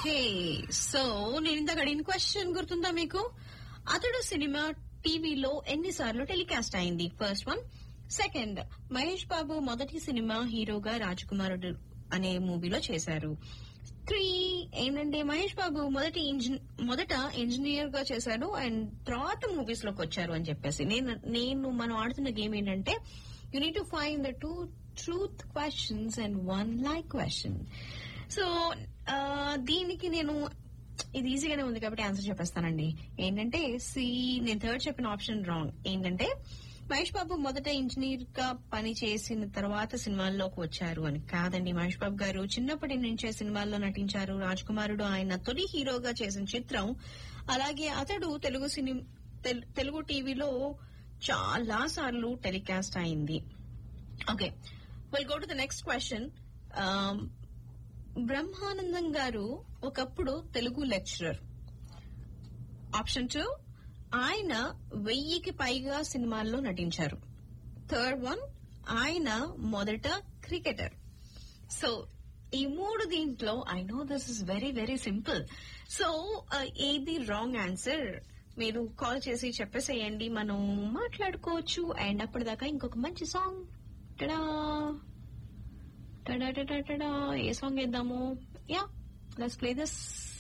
okay so నేను ఇందాక అడిగిన క్వశ్చన్ గుర్తుందా మీకు అతడు సినిమా టీవీలో ఎన్నిసార్లు టెలికాస్ట్ అయింది first one second Mahesh Babu మొదటి సినిమా హీరోగా రాజకుమారుడు అనే మూవీలో చేశారు త్రీ ఏంటంటే మహేష్ బాబు మొదటి ఇంజన్ మొదట ఇంజనీర్ గా చేశారు అండ్ తర్వాత మూవీస్ లోకి వచ్చారు అని చెప్పేసి నేను నేను మనం ఆడుతున్న గేమ్ ఏంటంటే you need to find the two truth questions and one lie question so దీనికి నేను ఇది ఈజీగానే ఉంది కాబట్టి ఆన్సర్ చెప్పేస్తానండి ఏంటంటే సి నేను థర్డ్ చెప్పిన ఆప్షన్ రాంగ్ ఏంటంటే మహేష్ బాబు మొదట ఇంజనీర్ గా పని చేసిన తర్వాత సినిమాల్లోకి వచ్చారు అని కాదండి మహేష్ బాబు గారు చిన్నప్పటి నుంచే సినిమాల్లో నటించారు రాజ్కుమారుడు ఆయన తొలి హీరోగా చేసిన చిత్రం అలాగే అతడు తెలుగు సినిమా తెలుగు టీవీలో చాలా సార్లు టెలికాస్ట్ అయింది okay will go to the next question Brahmanandam garu ఒకప్పుడు తెలుగు లెక్చరర్ ఆప్షన్ టూ ఆయన వెయ్యికి పైగా సినిమాల్లో నటించారు థర్డ్ వన్ ఆయన మొదట క్రికెటర్ సో ఈ మూడు దీంట్లో I know this is very very simple so ఏది రాంగ్ ఆన్సర్ మీరు కాల్ చేసి చెప్పేసేయండి మనం మాట్లాడుకోవచ్చు అండ్ అప్పటిదాకా ఇంకొక మంచి song tada tada tada tada a song వేద్దాము యా లెట్స్ ప్లే దిస్